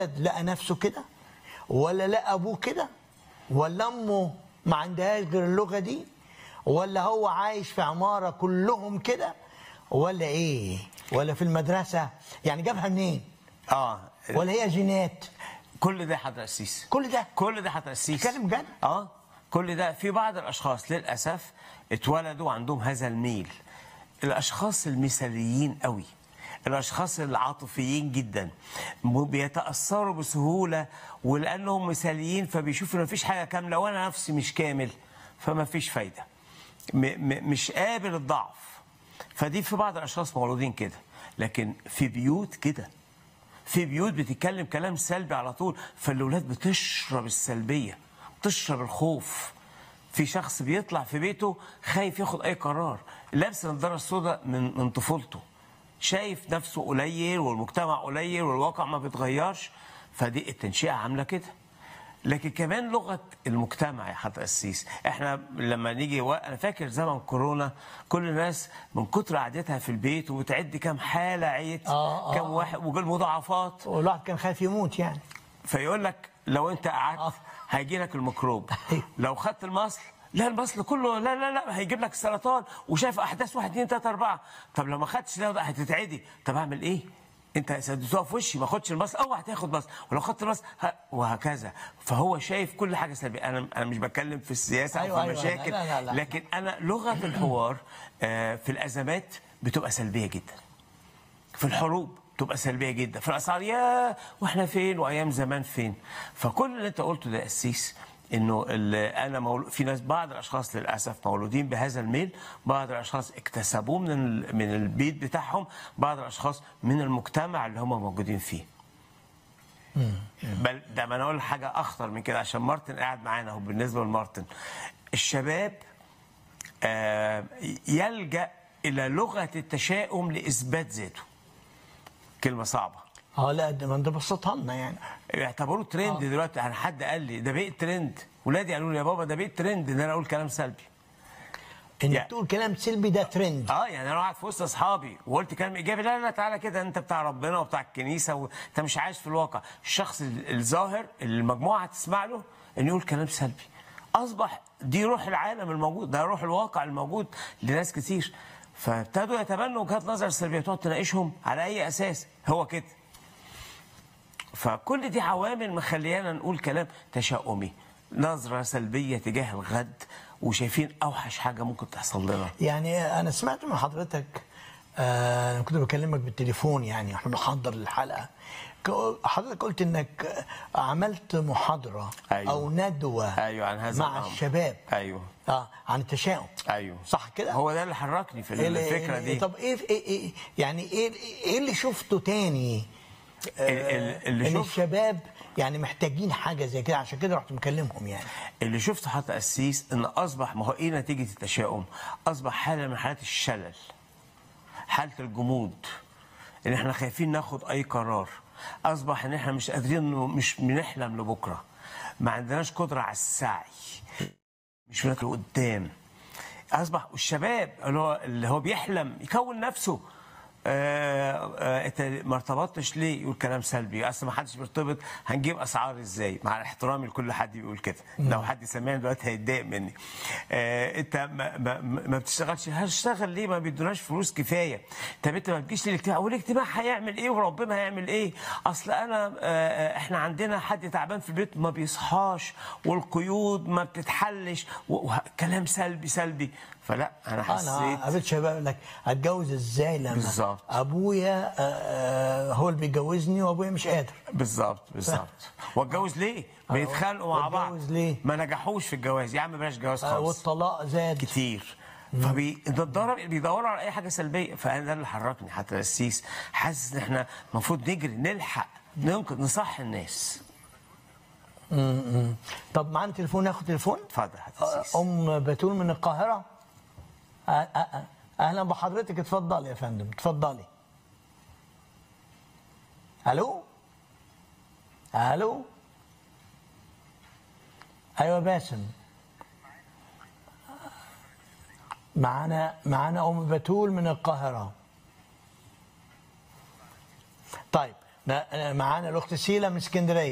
لقى نفسه كده ولا لقى ابوه كده ولا امه ما عندهاش غير اللغه دي ولا هو عايش في عماره كلهم كده ولا ايه ولا في المدرسه يعني جابها منين اه ولا هي جينات كل ده حضرتك السيسي كل ده كل ده حضرتك السيسي تتكلم جد؟ اه كل ده في بعض الاشخاص للاسف اتولدوا عندهم هذا الميل الاشخاص المثاليين قوي الاشخاص العاطفيين جدا م- بيتاثروا بسهوله ولانهم مثاليين فبيشوفوا ان مفيش حاجه كامله وانا نفسي مش كامل فما فيش فايده م- م- مش قابل الضعف فدي في بعض الاشخاص مولودين كده لكن في بيوت كده في بيوت بتتكلم كلام سلبي على طول فالاولاد بتشرب السلبيه بتشرب الخوف في شخص بيطلع في بيته خايف ياخد اي قرار لابس النضاره السوداء من من طفولته شايف نفسه قليل والمجتمع قليل والواقع ما بيتغيرش فدي التنشئه عامله كده لكن كمان لغه المجتمع يا حضرتك السيس احنا لما نيجي و... انا فاكر زمن كورونا كل الناس من كتر قعدتها في البيت وبتعد كام حاله عيت آه، آه، كام واحد والمضاعفات والواحد كان خايف يموت يعني فيقول لك لو انت آه. قعدت هيجي لك الميكروب أيوه. لو خدت المصل لا المصل كله لا لا لا هيجيب لك السرطان وشايف احداث واحد اثنين ثلاثه اربعه طب لو ما خدتش ده ده هتتعدي طب اعمل ايه؟ انت سددتوها في وشي ما خدش المصل اوعى تاخد مصل ولو خدت المصل ه- وهكذا فهو شايف كل حاجه سلبيه انا انا مش بتكلم في السياسه او أيوه، في أيوه، المشاكل لا، لا، لا. لكن انا لغه الحوار آه، في الازمات بتبقى سلبيه جدا في الحروب تبقى سلبيه جدا في الاسعار يا واحنا فين وايام زمان فين فكل اللي انت قلته ده يا قسيس انه ال- انا مولو في ناس بعض الاشخاص للاسف مولودين بهذا الميل بعض الاشخاص اكتسبوه من ال- من البيت بتاعهم بعض الاشخاص من المجتمع اللي هم موجودين فيه بل ده ما انا اقول حاجه اخطر من كده عشان مارتن قاعد معانا اهو بالنسبه لمارتن الشباب آه، يلجا الى لغه التشاؤم لاثبات ذاته كلمه صعبه اه لا ده ما انت بسطها لنا يعني يعتبروه ترند دلوقتي انا حد قال لي ده بقيت ترند ولادي قالوا لي يا بابا ده بقيت ترند ان انا اقول كلام سلبي انك يعني- تقول كلام سلبي ده ترند اه يعني انا قاعد في وسط اصحابي وقلت كلام ايجابي لا لا تعالى كده انت بتاع ربنا وبتاع الكنيسه وانت مش عايش في الواقع الشخص ال- الظاهر اللي المجموعه هتسمع له انه يقول كلام سلبي اصبح دي روح العالم الموجود ده روح الواقع الموجود لناس كتير فابتدوا يتبنوا وجهات نظر سلبيه تقعد تناقشهم على اي اساس هو كده فكل دي عوامل مخليانا نقول كلام تشاؤمي نظرة سلبية تجاه الغد وشايفين أوحش حاجة ممكن تحصل لنا يعني انا سمعت من حضرتك آه، انا كنت بكلمك بالتليفون يعني احنا بنحضر الحلقه ك- حضرتك قلت انك عملت محاضره أيوة. او ندوه أيوة، عن هذا مع الأمر. الشباب أيوه اه عن التشاؤم أيوه صح كده هو ده اللي حركني في إيه اللي- الفكرة دي طب ايه ايه, إيه يعني ايه ايه اللي شفته تاني ال- ال- اللي ان شوف الشباب يعني محتاجين حاجه زي كده عشان كده رحت مكلمهم يعني اللي شفته حتى قسيس ان اصبح ما هو ايه نتيجه التشاؤم؟ اصبح حاله من حالات الشلل. حاله الجمود. ان احنا خايفين ناخد اي قرار. اصبح ان احنا مش قادرين مش بنحلم لبكره. ما عندناش قدره على السعي. مش بناكل قدام. اصبح الشباب اللي هو اللي هو بيحلم يكون نفسه آه آه انت ما ارتبطتش ليه يقول كلام سلبي اصل ما حدش بيرتبط هنجيب اسعار ازاي مع احترامي لكل حد بيقول كده لو حد سمعني دلوقتي هيتضايق مني آه انت ما, ما, ما بتشتغلش هشتغل ليه ما بيدوناش فلوس كفايه طب انت ما بتجيش للاجتماع والاجتماع هيعمل ايه وربنا هيعمل ايه اصل انا آه آه، احنا عندنا حد تعبان في البيت ما بيصحاش والقيود ما بتتحلش وكلام سلبي سلبي فلا انا انا حسيت قابلت شباب يقول لك اتجوز ازاي لما بالظبط. ابويا آه، آه، هو اللي بيجوزني وابويا مش قادر بالظبط بالظبط واتجوز ليه؟ بيتخانقوا مع بعض واتجوز ليه؟ ما نجحوش في الجواز يا عم بلاش جواز آه، خالص والطلاق زاد كتير فبيدوروا بيدوروا على اي حاجه سلبيه فانا ده اللي حركني حتى السيس حاسس ان احنا المفروض نجري نلحق ننقذ نصح الناس طب معانا تليفون ناخد تليفون اتفضل حتى آه، السيس ام بتول من القاهره آه، آه، آه. اهلا بحضرتك اتفضلي يا فندم اتفضلي الو الو ايوه باسم معانا معانا ام بتول من القاهره طيب نا- معانا الاخت سيلا من اسكندريه